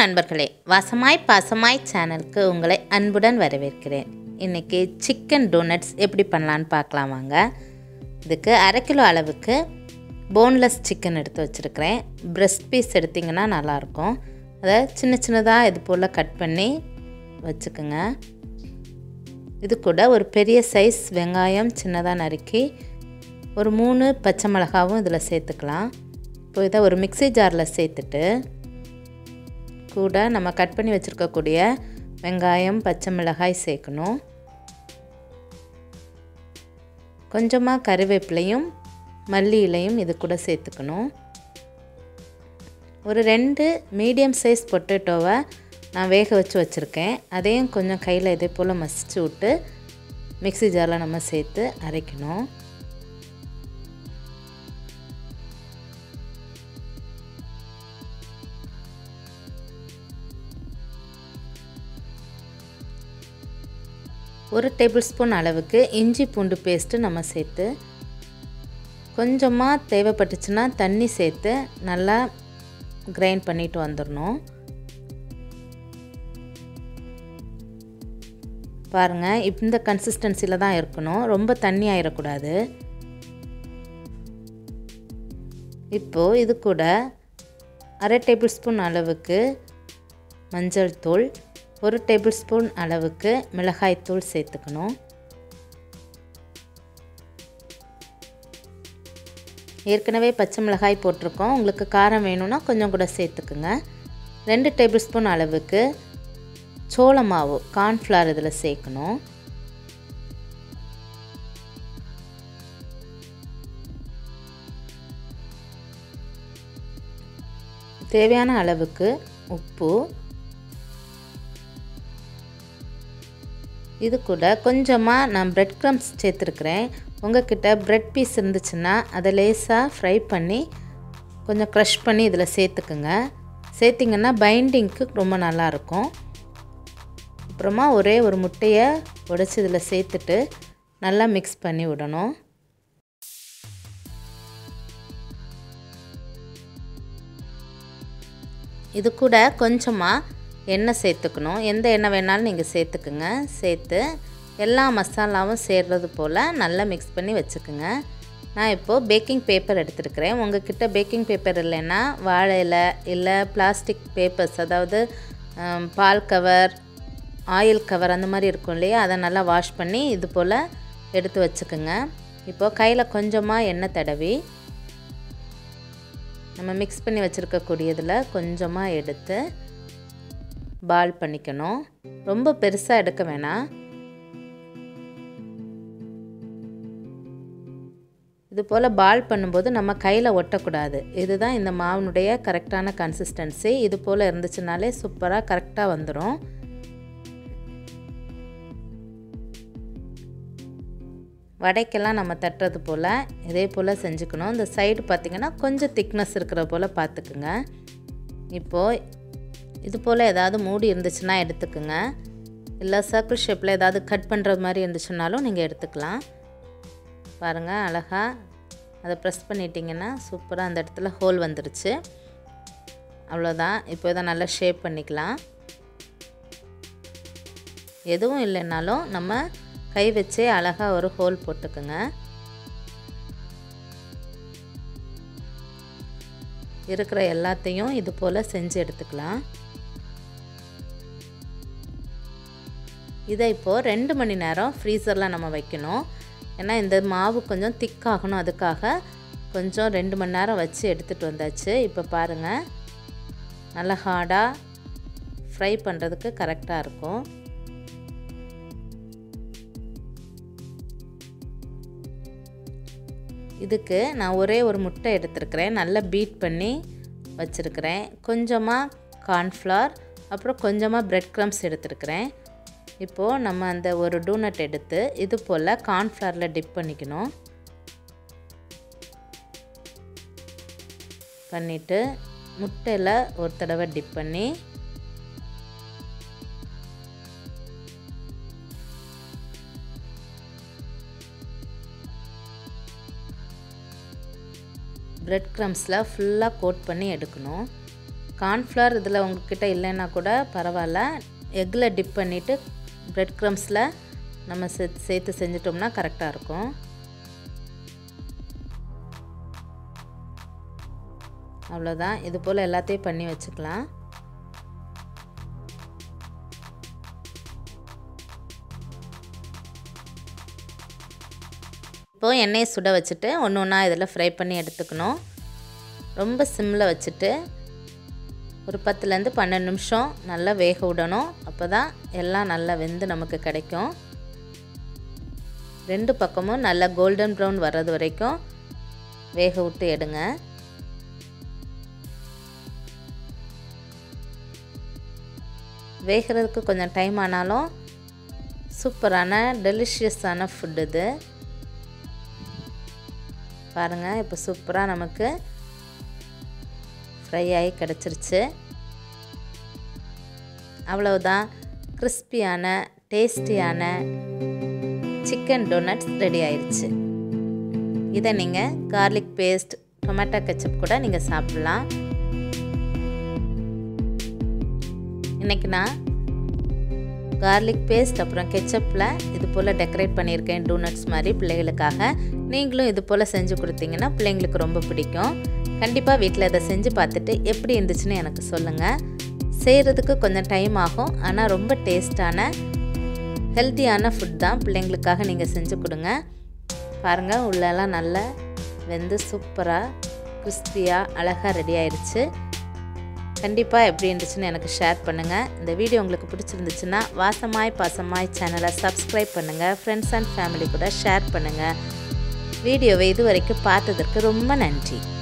நண்பர்களே வாசமாய் பாசமாய் சேனலுக்கு உங்களை அன்புடன் வரவேற்கிறேன் இன்றைக்கி சிக்கன் டோனட்ஸ் எப்படி பண்ணலான்னு பார்க்கலாம் வாங்க இதுக்கு அரை கிலோ அளவுக்கு போன்லெஸ் சிக்கன் எடுத்து வச்சுருக்கிறேன் பிரெஸ்ட் பீஸ் எடுத்திங்கன்னா நல்லாயிருக்கும் அதை சின்ன சின்னதாக இது போல் கட் பண்ணி வச்சுக்கோங்க இது கூட ஒரு பெரிய சைஸ் வெங்காயம் சின்னதாக நறுக்கி ஒரு மூணு பச்சை மிளகாவும் இதில் சேர்த்துக்கலாம் இப்போ இதை ஒரு மிக்ஸி ஜாரில் சேர்த்துட்டு கூட நம்ம கட் பண்ணி வச்சுருக்கக்கூடிய வெங்காயம் பச்சை மிளகாய் சேர்க்கணும் கொஞ்சமாக கருவேப்பிலையும் மல்லி இலையும் இது கூட சேர்த்துக்கணும் ஒரு ரெண்டு மீடியம் சைஸ் பொட்டேட்டோவை நான் வேக வச்சு வச்சுருக்கேன் அதையும் கொஞ்சம் கையில் இதே போல் மசிச்சு விட்டு மிக்ஸி ஜாரில் நம்ம சேர்த்து அரைக்கணும் ஒரு டேபிள் ஸ்பூன் அளவுக்கு இஞ்சி பூண்டு பேஸ்ட்டு நம்ம சேர்த்து கொஞ்சமாக தேவைப்பட்டுச்சுன்னா தண்ணி சேர்த்து நல்லா கிரைண்ட் பண்ணிட்டு வந்துடணும் பாருங்கள் இந்த கன்சிஸ்டன்சியில் தான் இருக்கணும் ரொம்ப தண்ணி ஆயிடக்கூடாது இப்போது இது கூட அரை டேபிள் ஸ்பூன் அளவுக்கு மஞ்சள் தூள் ஒரு டேபிள் ஸ்பூன் அளவுக்கு மிளகாய்த்தூள் சேர்த்துக்கணும் ஏற்கனவே பச்சை மிளகாய் போட்டிருக்கோம் உங்களுக்கு காரம் வேணும்னா கொஞ்சம் கூட சேர்த்துக்குங்க ரெண்டு டேபிள் ஸ்பூன் அளவுக்கு சோள மாவு கார்ன்ஃப்ளவர் இதில் சேர்க்கணும் தேவையான அளவுக்கு உப்பு இது கூட கொஞ்சமாக நான் ப்ரெட் க்ரம்ஸ் சேர்த்துருக்குறேன் உங்ககிட்ட ப்ரெட் பீஸ் இருந்துச்சுன்னா அதை லேசாக ஃப்ரை பண்ணி கொஞ்சம் க்ரஷ் பண்ணி இதில் சேர்த்துக்குங்க சேர்த்திங்கன்னா பைண்டிங்க்கு ரொம்ப நல்லாயிருக்கும் அப்புறமா ஒரே ஒரு முட்டையை உடச்சி இதில் சேர்த்துட்டு நல்லா மிக்ஸ் பண்ணி விடணும் இது கூட கொஞ்சமாக எண்ணெய் சேர்த்துக்கணும் எந்த எண்ணெய் வேணாலும் நீங்கள் சேர்த்துக்குங்க சேர்த்து எல்லா மசாலாவும் சேர்றது போல் நல்லா மிக்ஸ் பண்ணி வச்சுக்குங்க நான் இப்போது பேக்கிங் பேப்பர் எடுத்துருக்கிறேன் உங்ககிட்ட பேக்கிங் பேப்பர் இல்லைன்னா வாழை இலை இல்லை பிளாஸ்டிக் பேப்பர்ஸ் அதாவது பால் கவர் ஆயில் கவர் அந்த மாதிரி இருக்கும் இல்லையா அதை நல்லா வாஷ் பண்ணி இது போல் எடுத்து வச்சுக்குங்க இப்போது கையில் கொஞ்சமாக எண்ணெய் தடவி நம்ம மிக்ஸ் பண்ணி வச்சுருக்கக்கூடியதில் கொஞ்சமாக எடுத்து பால் பண்ணிக்கணும் ரொம்ப பெருசாக எடுக்க வேணாம் இது போல் பால் பண்ணும்போது நம்ம கையில் ஒட்டக்கூடாது இதுதான் இந்த மாவினுடைய கரெக்டான கன்சிஸ்டன்சி இது போல் இருந்துச்சுனாலே சூப்பராக கரெக்டாக வந்துடும் வடைக்கெல்லாம் நம்ம தட்டுறது போல் இதே போல் செஞ்சுக்கணும் இந்த சைடு பார்த்திங்கன்னா கொஞ்சம் திக்னஸ் இருக்கிற போல் பார்த்துக்குங்க இப்போது இது போல் ஏதாவது மூடி இருந்துச்சுன்னா எடுத்துக்குங்க இல்லை சர்க்கிள் ஷேப்பில் ஏதாவது கட் பண்ணுற மாதிரி இருந்துச்சுனாலும் நீங்கள் எடுத்துக்கலாம் பாருங்கள் அழகாக அதை ப்ரெஸ் பண்ணிட்டீங்கன்னா சூப்பராக அந்த இடத்துல ஹோல் வந்துருச்சு அவ்வளோதான் இப்போ இதை நல்லா ஷேப் பண்ணிக்கலாம் எதுவும் இல்லைன்னாலும் நம்ம கை வச்சே அழகாக ஒரு ஹோல் போட்டுக்குங்க இருக்கிற எல்லாத்தையும் இது போல் செஞ்சு எடுத்துக்கலாம் இதை இப்போது ரெண்டு மணி நேரம் ஃப்ரீசரில் நம்ம வைக்கணும் ஏன்னா இந்த மாவு கொஞ்சம் திக்காகணும் அதுக்காக கொஞ்சம் ரெண்டு மணி நேரம் வச்சு எடுத்துகிட்டு வந்தாச்சு இப்போ பாருங்கள் நல்லா ஹார்டாக ஃப்ரை பண்ணுறதுக்கு கரெக்டாக இருக்கும் இதுக்கு நான் ஒரே ஒரு முட்டை எடுத்துருக்கிறேன் நல்லா பீட் பண்ணி வச்சுருக்கிறேன் கொஞ்சமாக கார்ன்ஃப்ளவர் அப்புறம் கொஞ்சமாக ப்ரெட் க்ரம்ஸ் எடுத்துருக்கிறேன் இப்போது நம்ம அந்த ஒரு டூனட் எடுத்து இது போல் கார்ன்ஃப்ளவரில் டிப் பண்ணிக்கணும் பண்ணிவிட்டு முட்டையில் ஒரு தடவை டிப் பண்ணி ப்ரெட் க்ரம்ஸில் ஃபுல்லாக கோட் பண்ணி எடுக்கணும் கார்ன்ஃப்ளவர் இதில் உங்ககிட்ட இல்லைன்னா கூட பரவாயில்ல எக்கில் டிப் பண்ணிவிட்டு ப்ரெட் க்ரம்ஸில் நம்ம சே சேர்த்து செஞ்சிட்டோம்னா கரெக்டாக இருக்கும் அவ்வளோதான் இது போல் எல்லாத்தையும் பண்ணி வச்சுக்கலாம் இப்போது எண்ணெயை சுட வச்சுட்டு ஒன்று ஒன்றா இதில் ஃப்ரை பண்ணி எடுத்துக்கணும் ரொம்ப சிம்மில் வச்சுட்டு ஒரு பத்துலேருந்து பன்னெண்டு நிமிஷம் நல்லா வேக விடணும் அப்போ தான் எல்லாம் நல்லா வெந்து நமக்கு கிடைக்கும் ரெண்டு பக்கமும் நல்லா கோல்டன் ப்ரௌன் வர்றது வரைக்கும் வேக விட்டு எடுங்க வேகிறதுக்கு கொஞ்சம் டைம் ஆனாலும் சூப்பரான டெலிஷியஸான ஃபுட் இது பாருங்கள் இப்போ சூப்பராக நமக்கு ஃப்ரை ஆகி கிடச்சிருச்சு அவ்வளவுதான் கிறிஸ்பியான டேஸ்டியான சிக்கன் டோனட்ஸ் ரெடி ஆயிடுச்சு இதை நீங்கள் கார்லிக் பேஸ்ட் டொமேட்டோ கெச்சப் கூட நீங்கள் சாப்பிட்லாம் இன்றைக்கி நான் கார்லிக் பேஸ்ட் அப்புறம் கெச்சப்பில் இது போல் டெக்கரேட் பண்ணியிருக்கேன் டோனட்ஸ் மாதிரி பிள்ளைகளுக்காக நீங்களும் இது போல் செஞ்சு கொடுத்தீங்கன்னா பிள்ளைங்களுக்கு ரொம்ப பிடிக்கும் கண்டிப்பாக வீட்டில் இதை செஞ்சு பார்த்துட்டு எப்படி இருந்துச்சுன்னு எனக்கு சொல்லுங்கள் செய்கிறதுக்கு கொஞ்சம் டைம் ஆகும் ஆனால் ரொம்ப டேஸ்டான ஹெல்த்தியான ஃபுட் தான் பிள்ளைங்களுக்காக நீங்கள் செஞ்சு கொடுங்க பாருங்கள் உள்ளெல்லாம் நல்லா வெந்து சூப்பராக கிறிஸ்பியாக அழகாக ரெடி ஆயிடுச்சு கண்டிப்பாக எப்படி இருந்துச்சுன்னு எனக்கு ஷேர் பண்ணுங்கள் இந்த வீடியோ உங்களுக்கு பிடிச்சிருந்துச்சுன்னா வாசமாய் பாசமாய் சேனலை சப்ஸ்கிரைப் பண்ணுங்கள் ஃப்ரெண்ட்ஸ் அண்ட் ஃபேமிலி கூட ஷேர் பண்ணுங்கள் வீடியோவை இது வரைக்கும் பார்த்ததற்கு ரொம்ப நன்றி